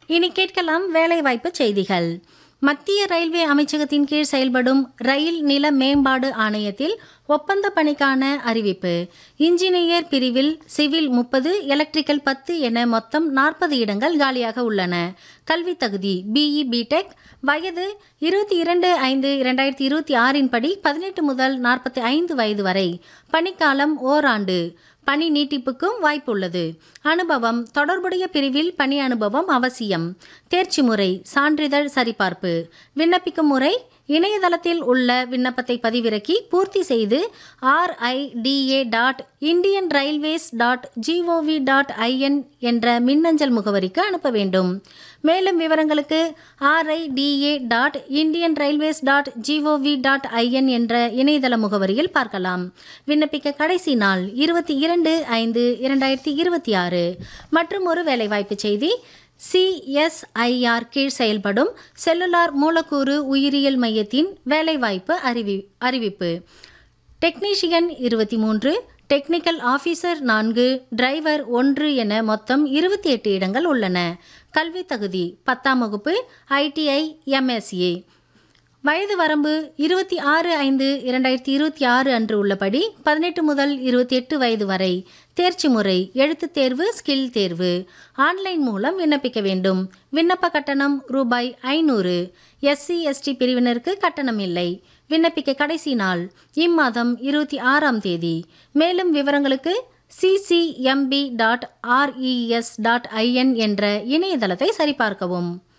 இனி கேட்கலாம் வேலைவாய்ப்பு செய்திகள் மத்திய ரயில்வே அமைச்சகத்தின் கீழ் செயல்படும் ரயில் நில மேம்பாடு ஆணையத்தில் ஒப்பந்த பணிக்கான அறிவிப்பு இன்ஜினியர் பிரிவில் சிவில் முப்பது எலக்ட்ரிக்கல் பத்து என மொத்தம் நாற்பது இடங்கள் காலியாக உள்ளன கல்வி தகுதி பிஇ பிடெக் வயது இருபத்தி இரண்டு ஐந்து இரண்டாயிரத்தி இருபத்தி ஆறின் படி பதினெட்டு முதல் நாற்பத்தி ஐந்து வயது வரை பணிக்காலம் ஓராண்டு பணி நீட்டிப்புக்கும் வாய்ப்புள்ளது அனுபவம் தொடர்புடைய பிரிவில் பணி அனுபவம் அவசியம் தேர்ச்சி முறை சான்றிதழ் சரிபார்ப்பு விண்ணப்பிக்கும் முறை இணையதளத்தில் உள்ள விண்ணப்பத்தை பதிவிறக்கி பூர்த்தி செய்து RITA dot Indian railways dot GOV dot IN என்ற மின்னஞ்சல் முகவரிக்கு அனுப்ப வேண்டும் மேலும் விவரங்களுக்கு RITA dot Indian railways dot GOV dot IN என்ற இணையதள முகவரியில் பார்க்கலாம் விண்ணப்பிக்க கடைசி நாள் இருபத்தி இரண்டு ஐந்து இரண்டாயிரத்தி இருபத்தி ஆறு மற்றும் ஒரு வேலைவாய்ப்பு செய்தி சிஎஸ்ஐஆர் கீழ் செயல்படும் செல்லுலார் மூலக்கூறு உயிரியல் மையத்தின் வேலைவாய்ப்பு அறிவி அறிவிப்பு டெக்னீஷியன் இருபத்தி மூன்று டெக்னிக்கல் ஆஃபீஸர் நான்கு டிரைவர் ஒன்று என மொத்தம் இருபத்தி எட்டு இடங்கள் உள்ளன கல்வி தகுதி பத்தாம் வகுப்பு ஐடிஐ எம்எஸ்ஏ வயது வரம்பு இருபத்தி ஆறு ஐந்து இரண்டாயிரத்தி இருபத்தி ஆறு அன்று உள்ளபடி பதினெட்டு முதல் இருபத்தி எட்டு வயது வரை தேர்ச்சி முறை எழுத்துத் தேர்வு ஸ்கில் தேர்வு ஆன்லைன் மூலம் விண்ணப்பிக்க வேண்டும் விண்ணப்ப கட்டணம் ரூபாய் ஐநூறு எஸ்சி எஸ்டி பிரிவினருக்கு கட்டணம் இல்லை விண்ணப்பிக்க கடைசி நாள் இம்மாதம் இருபத்தி ஆறாம் தேதி மேலும் விவரங்களுக்கு CCMB dot RES dot IN என்ற இணையதளத்தை சரிபார்க்கவும்